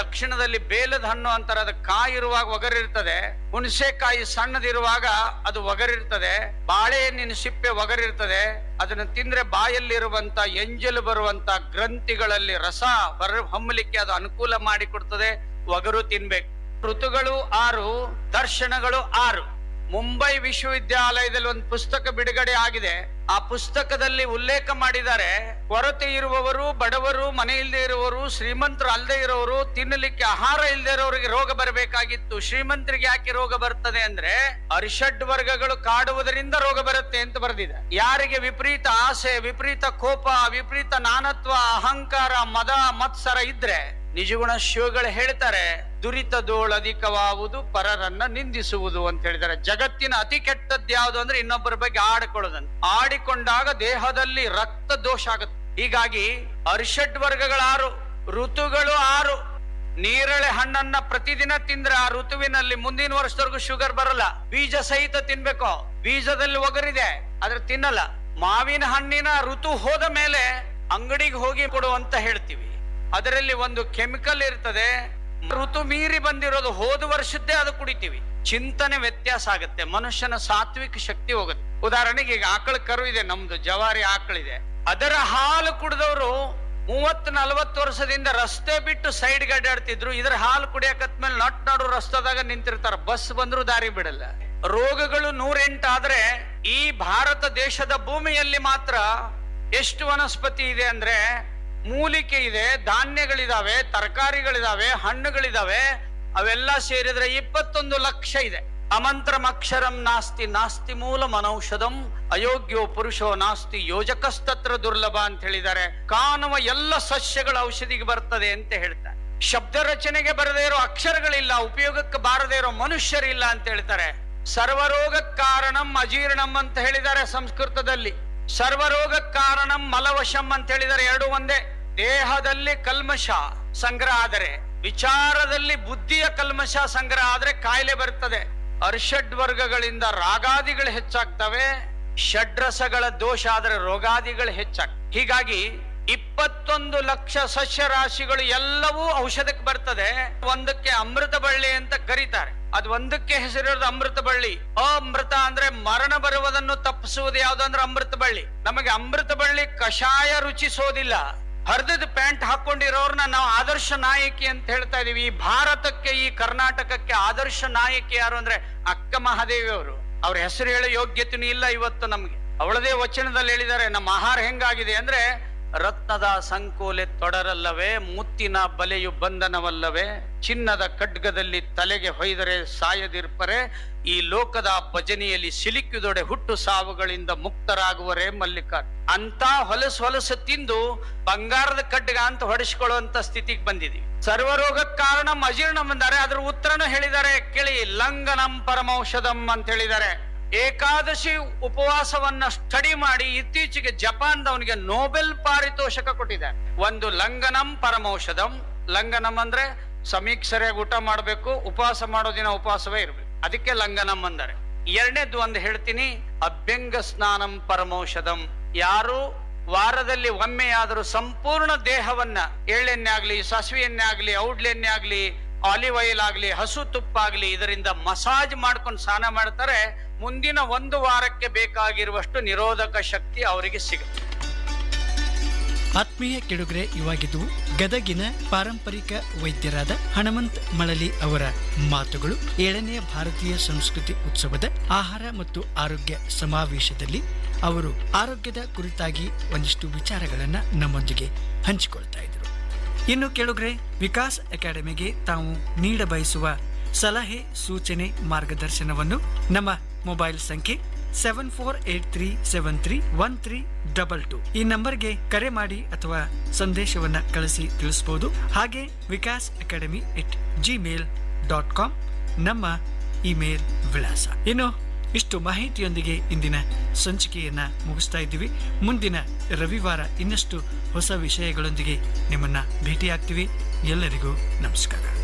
ದಕ್ಷಿಣದಲ್ಲಿ ಬೇಲದ ಹಣ್ಣು ಅಂತಾರೆ ಅದು ಕಾಯಿ ಇರುವಾಗ ಒಗರಿರ್ತದೆ ಹುಣಸೆಕಾಯಿ ಸಣ್ಣದಿರುವಾಗ ಅದು ಒಗರಿರ್ತದೆ ಬಾಳೆಹಣ್ಣಿನ ಸಿಪ್ಪೆ ಒಗರಿರ್ತದೆ ಅದನ್ನು ತಿಂದ್ರೆ ಬಾಯಲ್ಲಿರುವಂತ ಎಂಜಲು ಬರುವಂತ ಗ್ರಂಥಿಗಳಲ್ಲಿ ರಸ ಬರ ಹೊಮ್ಮಲಿಕ್ಕೆ ಅದು ಅನುಕೂಲ ಮಾಡಿಕೊಡ್ತದೆ ಒಗರು ತಿನ್ಬೇಕು ಋತುಗಳು ಆರು ದರ್ಶನಗಳು ಆರು ಮುಂಬೈ ವಿಶ್ವವಿದ್ಯಾಲಯದಲ್ಲಿ ಒಂದು ಪುಸ್ತಕ ಬಿಡುಗಡೆ ಆಗಿದೆ ಆ ಪುಸ್ತಕದಲ್ಲಿ ಉಲ್ಲೇಖ ಮಾಡಿದ್ದಾರೆ ಕೊರತೆ ಇರುವವರು ಬಡವರು ಮನೆ ಇಲ್ಲದೆ ಇರುವವರು ಶ್ರೀಮಂತರು ಅಲ್ಲದೆ ಇರೋರು ತಿನ್ನಲಿಕ್ಕೆ ಆಹಾರ ಇಲ್ಲದೆ ಇರೋರಿಗೆ ರೋಗ ಬರಬೇಕಾಗಿತ್ತು ಶ್ರೀಮಂತರಿಗೆ ಯಾಕೆ ರೋಗ ಬರ್ತದೆ ಅಂದ್ರೆ ಅರಿಷಡ್ ವರ್ಗಗಳು ಕಾಡುವುದರಿಂದ ರೋಗ ಬರುತ್ತೆ ಅಂತ ಬರೆದಿದೆ ಯಾರಿಗೆ ವಿಪರೀತ ಆಸೆ ವಿಪರೀತ ಕೋಪ ವಿಪರೀತ ನಾನತ್ವ ಅಹಂಕಾರ ಮದ ಮತ್ಸರ ಇದ್ರೆ ನಿಜಗುಣ ಶಿವಗಳು ಹೇಳ್ತಾರೆ ದುರಿತದೋಳಧಿಕವಾವುದು ಪರರನ್ನ ನಿಂದಿಸುವುದು ಅಂತ ಹೇಳಿದ್ದಾರೆ ಜಗತ್ತಿನ ಅತಿ ಕೆಟ್ಟದ್ದು ಯಾವುದು ಅಂದ್ರೆ ಇನ್ನೊಬ್ಬರ ಬಗ್ಗೆ ಆಡಿಕೊಳ್ಳೋದಂತ ಆಡಿಕೊಂಡಾಗ ದೇಹದಲ್ಲಿ ರಕ್ತ ದೋಷ ಆಗುತ್ತೆ ಹೀಗಾಗಿ ಅರಿಷಡ್ ವರ್ಗಗಳಾರು ಋತುಗಳು ಆರು ನೀರಳೆ ಹಣ್ಣನ್ನ ಪ್ರತಿದಿನ ತಿಂದ್ರೆ ಆ ಋತುವಿನಲ್ಲಿ ಮುಂದಿನ ವರ್ಷದವರೆಗೂ ಶುಗರ್ ಬರಲ್ಲ ಬೀಜ ಸಹಿತ ತಿನ್ಬೇಕು ಬೀಜದಲ್ಲಿ ಒಗರಿದೆ ಆದ್ರೆ ತಿನ್ನಲ್ಲ ಮಾವಿನ ಹಣ್ಣಿನ ಋತು ಹೋದ ಮೇಲೆ ಅಂಗಡಿಗೆ ಹೋಗಿ ಕೊಡು ಅಂತ ಹೇಳ್ತೀವಿ ಅದರಲ್ಲಿ ಒಂದು ಕೆಮಿಕಲ್ ಇರ್ತದೆ ಋತು ಮೀರಿ ಬಂದಿರೋದು ಹೋದ ವರ್ಷದ್ದೇ ಅದು ಕುಡಿತೀವಿ ಚಿಂತನೆ ವ್ಯತ್ಯಾಸ ಆಗುತ್ತೆ ಮನುಷ್ಯನ ಸಾತ್ವಿಕ ಶಕ್ತಿ ಹೋಗುತ್ತೆ ಉದಾಹರಣೆಗೆ ಈಗ ಆಕಳ ಕರು ಇದೆ ನಮ್ದು ಜವಾರಿ ಆಕಳಿದೆ ಅದರ ಹಾಲು ಕುಡಿದವರು ಮೂವತ್ ನಲವತ್ತು ವರ್ಷದಿಂದ ರಸ್ತೆ ಬಿಟ್ಟು ಸೈಡ್ ಅಡ್ಡಾಡ್ತಿದ್ರು ಇದ್ರ ಹಾಲು ಕುಡಿಯಕತ್ಮೇಲೆ ನಟ್ ನಡು ರಸ್ತೆದಾಗ ನಿಂತಿರ್ತಾರ ಬಸ್ ಬಂದ್ರು ದಾರಿ ಬಿಡಲ್ಲ ರೋಗಗಳು ನೂರೆಂಟಾದ್ರೆ ಈ ಭಾರತ ದೇಶದ ಭೂಮಿಯಲ್ಲಿ ಮಾತ್ರ ಎಷ್ಟು ವನಸ್ಪತಿ ಇದೆ ಅಂದ್ರೆ ಮೂಲಿಕೆ ಇದೆ ಧಾನ್ಯಗಳಿದಾವೆ ತರಕಾರಿಗಳಿದಾವೆ ಹಣ್ಣುಗಳಿದಾವೆ ಅವೆಲ್ಲ ಸೇರಿದ್ರೆ ಇಪ್ಪತ್ತೊಂದು ಲಕ್ಷ ಇದೆ ಅಮಂತ್ರಮಕ್ಷರಂ ನಾಸ್ತಿ ನಾಸ್ತಿ ಮೂಲ ಮನೌಷಧಂ ಅಯೋಗ್ಯೋ ಪುರುಷೋ ನಾಸ್ತಿ ಯೋಜಕಸ್ತತ್ರ ದುರ್ಲಭ ಅಂತ ಹೇಳಿದ್ದಾರೆ ಕಾಣುವ ಎಲ್ಲ ಸಸ್ಯಗಳ ಔಷಧಿಗೆ ಬರ್ತದೆ ಅಂತ ಹೇಳ್ತಾರೆ ಶಬ್ದ ರಚನೆಗೆ ಬರದೇ ಇರೋ ಅಕ್ಷರಗಳಿಲ್ಲ ಉಪಯೋಗಕ್ಕೆ ಬಾರದೇ ಇರೋ ಮನುಷ್ಯರಿಲ್ಲ ಅಂತ ಹೇಳ್ತಾರೆ ಸರ್ವರೋಗ ಕಾರಣಂ ಅಜೀರ್ಣಂ ಅಂತ ಹೇಳಿದ್ದಾರೆ ಸಂಸ್ಕೃತದಲ್ಲಿ ಸರ್ವರೋಗ ಕಾರಣಂ ಮಲವಶಂ ಅಂತ ಹೇಳಿದರೆ ಎರಡು ಒಂದೇ ದೇಹದಲ್ಲಿ ಕಲ್ಮಶ ಸಂಗ್ರಹ ಆದರೆ ವಿಚಾರದಲ್ಲಿ ಬುದ್ಧಿಯ ಕಲ್ಮಶ ಸಂಗ್ರಹ ಆದ್ರೆ ಕಾಯಿಲೆ ಬರ್ತದೆ ಅರ್ಷಡ್ ವರ್ಗಗಳಿಂದ ರಾಗಾದಿಗಳು ಹೆಚ್ಚಾಗ್ತವೆ ಷಡ್ರಸಗಳ ದೋಷ ಆದ್ರೆ ರೋಗಾದಿಗಳು ಹೆಚ್ಚಾಗ್ತವೆ ಹೀಗಾಗಿ ಇಪ್ಪತ್ತೊಂದು ಲಕ್ಷ ಸಸ್ಯ ರಾಶಿಗಳು ಎಲ್ಲವೂ ಔಷಧಕ್ಕೆ ಬರ್ತದೆ ಒಂದಕ್ಕೆ ಅಮೃತ ಬಳ್ಳಿ ಅಂತ ಕರೀತಾರೆ ಅದು ಒಂದಕ್ಕೆ ಹೆಸರಿರೋದು ಅಮೃತ ಬಳ್ಳಿ ಅಮೃತ ಅಂದ್ರೆ ಮರಣ ಬರುವುದನ್ನು ತಪ್ಪಿಸುವುದು ಯಾವ್ದು ಅಂದ್ರೆ ಅಮೃತ ಬಳ್ಳಿ ನಮಗೆ ಅಮೃತ ಬಳ್ಳಿ ಕಷಾಯ ರುಚಿಸೋದಿಲ್ಲ ಹರಿದದ ಪ್ಯಾಂಟ್ ಹಾಕೊಂಡಿರೋರ್ನ ನಾವು ಆದರ್ಶ ನಾಯಕಿ ಅಂತ ಹೇಳ್ತಾ ಇದೀವಿ ಈ ಭಾರತಕ್ಕೆ ಈ ಕರ್ನಾಟಕಕ್ಕೆ ಆದರ್ಶ ನಾಯಕಿ ಯಾರು ಅಂದ್ರೆ ಅಕ್ಕ ಮಹಾದೇವಿ ಅವರು ಅವ್ರ ಹೆಸರು ಹೇಳೋ ಯೋಗ್ಯತೆನೂ ಇಲ್ಲ ಇವತ್ತು ನಮ್ಗೆ ಅವಳದೇ ವಚನದಲ್ಲಿ ಹೇಳಿದ್ದಾರೆ ನಮ್ಮ ಆಹಾರ ಹೆಂಗಾಗಿದೆ ಅಂದ್ರೆ ರತ್ನದ ಸಂಕೋಲೆ ತೊಡರಲ್ಲವೇ ಮುತ್ತಿನ ಬಲೆಯು ಬಂಧನವಲ್ಲವೇ ಚಿನ್ನದ ಖಡ್ಗದಲ್ಲಿ ತಲೆಗೆ ಹೊಯ್ದರೆ ಸಾಯದಿರ್ಪರೆ ಈ ಲೋಕದ ಭಜನೆಯಲ್ಲಿ ಸಿಲುಕಿದೊಡೆ ಹುಟ್ಟು ಸಾವುಗಳಿಂದ ಮುಕ್ತರಾಗುವರೇ ಮಲ್ಲಿಕಾರ್ ಅಂತ ಹೊಲಸು ಹೊಲಸು ತಿಂದು ಬಂಗಾರದ ಖಡ್ಗ ಅಂತ ಹೊಡೆಸ್ಕೊಳ್ಳುವಂತ ಸ್ಥಿತಿಗೆ ಬಂದಿದೀವಿ ಸರ್ವರೋಗ ಕಾರಣ ಅಜೀರ್ಣ ಬಂದಾರೆ ಅದ್ರ ಉತ್ತರನು ಹೇಳಿದ್ದಾರೆ ಕೇಳಿ ಲಂಗನಂ ಪರಮೌಷಧಂ ಅಂತ ಹೇಳಿದ್ದಾರೆ ಏಕಾದಶಿ ಉಪವಾಸವನ್ನ ಸ್ಟಡಿ ಮಾಡಿ ಇತ್ತೀಚೆಗೆ ಜಪಾನ್ದವನಿಗೆ ನೋಬೆಲ್ ಪಾರಿತೋಷಕ ಕೊಟ್ಟಿದ್ದಾರೆ ಒಂದು ಲಂಗನಂ ಪರಮೌಷಧಂ ಲಂಗನಂ ಅಂದ್ರೆ ಸಮೀಕ್ಷರಿಯಾಗಿ ಊಟ ಮಾಡಬೇಕು ಉಪವಾಸ ಮಾಡೋ ದಿನ ಉಪವಾಸವೇ ಇರ್ಬೇಕು ಅದಕ್ಕೆ ಲಂಗನಂ ಅಂದರೆ ಎರಡನೇದು ಒಂದು ಹೇಳ್ತೀನಿ ಅಭ್ಯಂಗ ಸ್ನಾನಂ ಪರಮೌಷಧಂ ಯಾರು ವಾರದಲ್ಲಿ ಒಮ್ಮೆಯಾದರೂ ಸಂಪೂರ್ಣ ದೇಹವನ್ನ ಎಳ್ಳೆಣ್ಣೆ ಆಗ್ಲಿ ಸಾಸಿವೆ ಎಣ್ಣೆ ಆಗ್ಲಿ ಔಡ್ಲೆಣ್ಣೆ ಆಗ್ಲಿ ಆಲಿವ್ ಆಯಿಲ್ ಆಗ್ಲಿ ಹಸು ತುಪ್ಪ ಆಗ್ಲಿ ಇದರಿಂದ ಮಸಾಜ್ ಮಾಡ್ಕೊಂಡು ಸ್ನಾನ ಮಾಡ್ತಾರೆ ಮುಂದಿನ ಒಂದು ವಾರಕ್ಕೆ ಬೇಕಾಗಿರುವಷ್ಟು ನಿರೋಧಕ ಶಕ್ತಿ ಅವರಿಗೆ ಸಿಗುತ್ತೆ ಆತ್ಮೀಯ ಕೆಡುಗರೆ ಇವಾಗಿದ್ದು ಗದಗಿನ ಪಾರಂಪರಿಕ ವೈದ್ಯರಾದ ಹಣಮಂತ್ ಮಳಲಿ ಅವರ ಮಾತುಗಳು ಏಳನೆಯ ಭಾರತೀಯ ಸಂಸ್ಕೃತಿ ಉತ್ಸವದ ಆಹಾರ ಮತ್ತು ಆರೋಗ್ಯ ಸಮಾವೇಶದಲ್ಲಿ ಅವರು ಆರೋಗ್ಯದ ಕುರಿತಾಗಿ ಒಂದಿಷ್ಟು ವಿಚಾರಗಳನ್ನ ನಮ್ಮೊಂದಿಗೆ ಹಂಚಿಕೊಳ್ತಾ ಇದ್ರು ಇನ್ನು ಕೆಳುಗ್ರೆ ವಿಕಾಸ್ ಅಕಾಡೆಮಿಗೆ ತಾವು ನೀಡ ಬಯಸುವ ಸಲಹೆ ಸೂಚನೆ ಮಾರ್ಗದರ್ಶನವನ್ನು ನಮ್ಮ ಮೊಬೈಲ್ ಸಂಖ್ಯೆ seven four eight three seven three one three double two ಈ ನಂಬರ್ಗೆ ಕರೆ ಮಾಡಿ ಅಥವಾ ಸಂದೇಶವನ್ನ ಕಳಿಸಿ ತಿಳಿಸಬಹುದು ಹಾಗೆ Vikas academy at Gmail dot com ನಮ್ಮ ಇಮೇಲ್ ವಿಳಾಸ ಇನ್ನು ಇಷ್ಟು ಮಾಹಿತಿಯೊಂದಿಗೆ ಇಂದಿನ ಸಂಚಿಕೆಯನ್ನ ಮುಗಿಸ್ತಾ ಇದ್ದೀವಿ ಮುಂದಿನ ರವಿವಾರ ಇನ್ನಷ್ಟು ಹೊಸ ವಿಷಯಗಳೊಂದಿಗೆ ನಿಮ್ಮನ್ನ ಭೇಟಿಯಾಗ್ತೀವಿ ಎಲ್ಲರಿಗೂ ನಮಸ್ಕಾರ